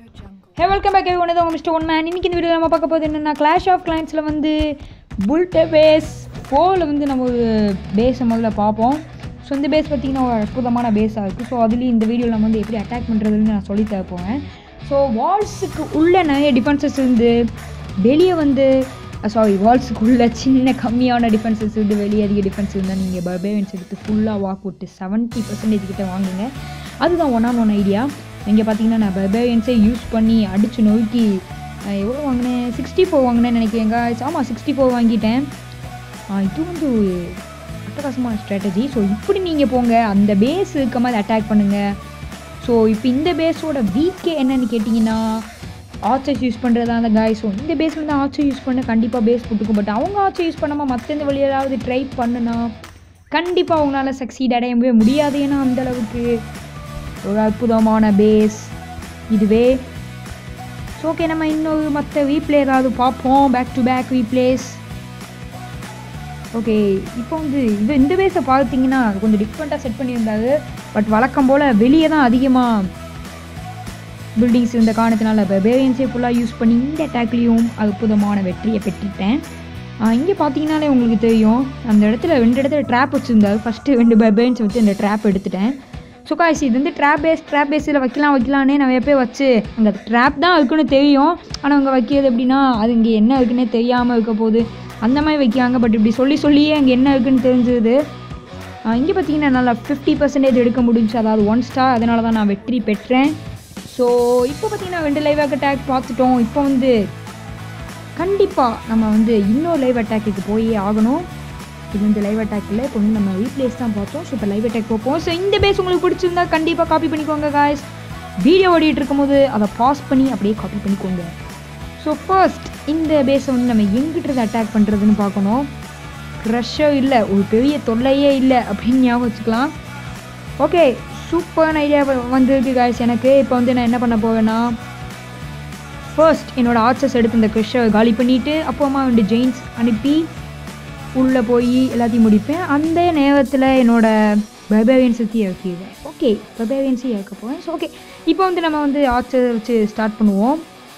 ஹே welcome back ஒன்று தான் mister one man இன்னைக்கு இந்த வீடியோ நம்ம பார்க்க போகுது என்னென்னா கிளாஷ் ஆஃப் கிளைண்ட்ஸில் வந்து புல்ட்ட பேஸ் ஃபோரில் வந்து நம்ம ஒரு பேஸை முதல்ல பார்ப்போம் ஸோ இந்த பேஸ் பார்த்திங்கன்னா ஒரு அற்புதமான பேஸாக இருக்குது ஸோ அதுலேயும் இந்த வீடியோவில் நம்ம வந்து எப்படி அட்டாக் பண்ணுறதுன்னு நான் சொல்லி தர போவேன் ஸோ வால்ஸுக்கு உள்ள நிறைய டிஃபென்சஸ் இருந்து வெளியே வந்து சாரி வால்ஸுக்கு உள்ள சின்ன கம்மியான டிஃபென்சஸ் இருந்து வெளியே அதிக டிஃபென்ஸ் இருந்தால் நீங்கள் பர்பேவன்ஸ் எடுத்து ஃபுல்லாக வாக் விட்டு செவன்ட்டி பர்சன்டேஜ் கிட்ட வாங்குங்க அதுதான் ஒன் ஆன் ஒன் ஐடியா இங்கே பார்த்தீங்கன்னா நான் பர்பேரியன்ஸே யூஸ் பண்ணி அடித்து நொறுக்கி நான் எவ்வளோ வாங்கினேன் சிக்ஸ்டி ஃபோர் வாங்கினேன்னு நினைக்கிறேங்க ஆமாம் சிக்ஸ்டி ஃபோர் வாங்கிட்டேன் ஆ, இது வந்து ஒரு அட்டகாசமான ஸ்ட்ராட்டஜி ஸோ இப்படி நீங்கள் போங்க அந்த பேஸ் இருக்க மாதிரி அட்டாக் பண்ணுங்கள் ஸோ இப்போ இந்த பேஸோட வீக்கே என்னன்னு கேட்டிங்கன்னா ஆர்ச்சர்ஸ் யூஸ் பண்ணுறதா அந்த காய் ஸோ இந்த பேஸில் வந்து ஆர்ச்சர் யூஸ் பண்ண கண்டிப்பாக பேஸ் போட்டுக்கும் பட் அவங்க ஆர்ச்சர் யூஸ் பண்ணாமல் மற்ற எந்த வழியாவது ட்ரை பண்ணுனா கண்டிப்பாக அவங்களால சக்சீட் அடைய முடியாது ஏன்னா அந்த அளவுக்கு ஒரு அற்புதமான பேஸ் இதுவே ஸோ ஓகே நம்ம இன்னொரு மற்ற ரீப்ளே ஏதாவது பார்ப்போம் back to back replace okay இப்போ வந்து இது இந்த பேஸை பார்த்தீங்கன்னா அது கொஞ்சம் டிஃப்ரெண்ட்டாக செட் பண்ணியிருந்தாரு பட் வழக்கம் போல் வெளியே தான் அதிகமாக பில்டிங்ஸ் இருந்த காரணத்தினால இப்போ பேரியன்ஸே ஃபுல்லாக யூஸ் பண்ணி இந்த அட்டாக்லேயும் அற்புதமான வெற்றியை பெற்றுட்டேன் இங்கே பார்த்தீங்கனாலே உங்களுக்கு தெரியும் அந்த இடத்துல ரெண்டு இடத்துல ட்ராப் வச்சுருந்தாரு ஃபஸ்ட்டு ரெண்டு பேரியன்ஸ் வச்சு இந்த ட்ராப் எடுத்துட்டேன் ஸோ காய்ஸ் இது வந்து ட்ராப் பேஸ் ட்ராப் பேஸில் வைக்கலாம் வைக்கலான்னே நிறைய பேர் வச்சு அங்கே ட்ராப் தான் இருக்குன்னு தெரியும் ஆனால் அங்கே வைக்கிறது எப்படின்னா அது இங்கே என்ன இருக்குன்னே தெரியாமல் இருக்க போகுது அந்த மாதிரி வைக்கிறாங்க பட் இப்படி சொல்லி சொல்லியே அங்கே என்ன இருக்குன்னு தெரிஞ்சது இங்கே பார்த்தீங்கன்னா நல்லா ஃபிஃப்டி பர்சன்டேஜ் எடுக்க முடிஞ்சு அதாவது ஒன் ஸ்டார் அதனால தான் நான் வெற்றி பெற்றேன் ஸோ இப்போ பார்த்தீங்கன்னா ரெண்டு லைவ் அட்டாக் பார்த்துட்டோம் இப்போ வந்து கண்டிப்பாக நம்ம வந்து இன்னொரு லைவ் அட்டாக்குக்கு போயே ஆகணும் இது வந்து லைவ் அட்டாக் இல்லை இப்போ வந்து நம்ம ரீப்ளேஸ் தான் பார்த்தோம் ஸோ இப்போ லைவ் அட்டாக் பார்ப்போம் ஸோ இந்த பேஸ் உங்களுக்கு பிடிச்சிருந்தா கண்டிப்பாக காப்பி பண்ணிக்கோங்க காய்ஸ் வீடியோ ஓடிட்டு இருக்கும்போது அதை பாஸ் பண்ணி அப்படியே காப்பி பண்ணிக்கோங்க ஸோ ஃபர்ஸ்ட் இந்த பேஸை வந்து நம்ம எங்கிட்ட அட்டாக் பண்ணுறதுன்னு பார்க்கணும் க்ரஷ்ஷோ இல்லை ஒரு பெரிய தொல்லையே இல்லை அப்படின்னு ஞாபகம் வச்சுக்கலாம் ஓகே சூப்பரான ஐடியா வந்திருக்கு காய்ஸ் எனக்கு இப்போ வந்து நான் என்ன பண்ண போவேன்னா ஃபர்ஸ்ட் என்னோட ஆர்ச்சர்ஸ் எடுத்து இந்த க்ரஷ்ஷை காலி பண்ணிவிட்டு அப்புறமா வந்து ஜெயின்ஸ் அனுப்பி உள்ளே போய் எல்லாத்தையும் முடிப்பேன் அந்த நேரத்தில் என்னோட பர்பேரியன்ஸை இறக்கிடுவேன் ஓகே பர்பேரியன்ஸை இறக்க போவேன் ஸோ ஓகே இப்போ வந்து நம்ம வந்து ஆர்ச்சர் வச்சு ஸ்டார்ட் பண்ணுவோம்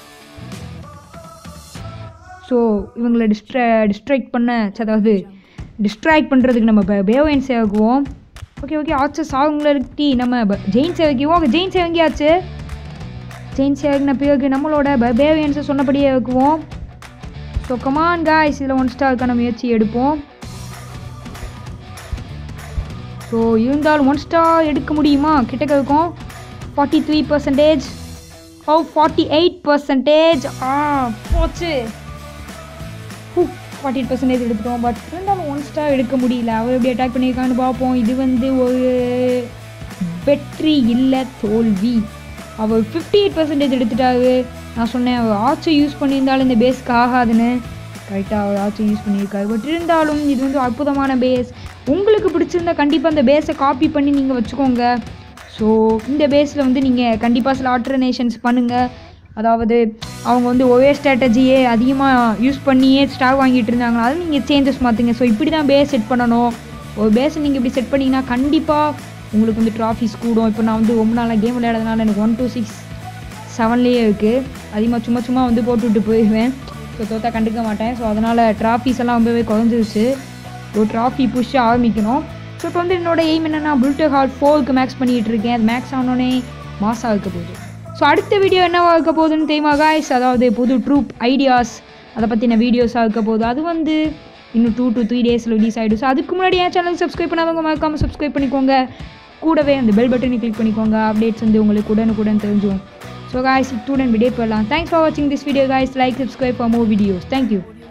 ஸோ இவங்களை டிஸ்ட்ரா டிஸ்ட்ராக்ட் பண்ண ச்ச, அதாவது டிஸ்ட்ராக்ட் பண்ணுறதுக்கு நம்ம பேவன்ஸ் இறக்குவோம் ஓகே ஓகே ஆர்ச்சர்ஸ் அவங்களி நம்ம ஜெயின்ஸ் இறக்கிவோம் ஓகே ஜெயின்ஸ் இறங்கியாச்சு ஜெயின்ஸ் இறங்கின பிறகு நம்மளோட பேவியன்ஸை சொன்னபடியே இறக்குவோம் ஸோ கமான் காய்ஸ் இதில் ஒன் ஸ்டாருக்கான முயற்சி எடுப்போம் ஸோ இருந்தாலும் ஒன் ஸ்டார் எடுக்க முடியுமா கிட்டக்க இருக்கும் ஃபார்ட்டி த்ரீ பர்சன்டேஜ் ஓ ஃபார்ட்டி எயிட் பர்சன்டேஜ் ஆ போச்சு ஃபார்ட்டி எயிட் பர்சன்டேஜ் எடுத்துட்டோம் பட் இருந்தாலும் ஒன் ஸ்டார் எடுக்க முடியல அவர் எப்படி அட்டாக் பண்ணியிருக்கான்னு பார்ப்போம் இது வந்து ஒரு வெற்றி இல்லை தோல்வி அவர் ஃபிஃப்டி எயிட் பர்சன்டேஜ் எடுத்துட்டாரு நான் சொன்னேன் அவர் ஆர்ச்சர் யூஸ் பண்ணியிருந்தாலும் இந்த பேஸ்க்கு ஆகாதுன்னு கரெக்டாக அவர் ஆர்ச்சர் யூஸ் பண்ணியிருக்காரு பட் இருந்தாலும் இது வந்து அற்புதமான பேஸ் உங்களுக்கு பிடிச்சிருந்தா கண்டிப்பாக அந்த பேஸை காப்பி பண்ணி நீங்கள் வச்சுக்கோங்க ஸோ இந்த பேஸில் வந்து நீங்கள் கண்டிப்பாக சில ஆல்டர்னேஷன்ஸ் பண்ணுங்கள் அதாவது அவங்க வந்து ஒரே ஸ்ட்ராட்டஜியே அதிகமாக யூஸ் பண்ணியே ஸ்டாக் வாங்கிட்டு இருந்தாங்க அது நீங்கள் சேஞ்சஸ் மாற்றுங்க ஸோ இப்படி தான் பேஸ் செட் பண்ணணும் ஒரு பேஸை நீங்கள் இப்படி செட் பண்ணிங்கன்னா கண்டிப்பாக உங்களுக்கு வந்து ட்ராஃபிஸ் கூடும் இப்போ நான் வந்து ரொம்ப நாளாக கேம் விளையாடுறதுனால எனக்கு ஒன் டூ சிக்ஸ் செவன்லேயே இருக்குது அதிகமாக சும்மா சும்மா வந்து போட்டுவிட்டு போயிடுவேன் ஸோ தோத்தா கண்டுக்க மாட்டேன் ஸோ அதனால் ட்ராஃபிஸ் எல்லாம் ரொம்பவே குறைஞ்சிருச்சு ஒரு ட்ராஃபி புஷ் ஆரம்பிக்கணும் ஸோ இப்போ வந்து என்னோட எய்ம் என்னென்னா புல்டோ ஹால் ஃபோருக்கு மேக்ஸ் பண்ணிகிட்டு இருக்கேன் அது மேக்ஸ் ஆனோடனே மாசாக இருக்க போகுது ஸோ அடுத்த வீடியோ என்னவா இருக்க போகுதுன்னு தெரியுமா காய்ஸ் அதாவது புது ட்ரூப் ஐடியாஸ் அதை பற்றின வீடியோஸாக இருக்க போகுது அது வந்து இன்னும் டூ டு த்ரீ டேஸில் ரிலீஸ் ஆகிடும் ஸோ அதுக்கு முன்னாடி என் சேனல் சப்ஸ்கிரைப் பண்ணாதவங்க மறக்காமல் சப்ஸ்கிரைப் பண்ணிக்கோங்க கூடவே அந்த பெல் பட்டனை கிளிக் பண்ணிக்கோங்க அப்டேட்ஸ் வந்து உங்களுக்கு உடனுக்குடன் தெரிஞ்சும் ஸோ காய்ஸ் ஸ்டூடெண்ட் வீடியோ போடலாம் தேங்க்ஸ் ஃபார் வாட்சிங் this video guys like subscribe for more videos thank you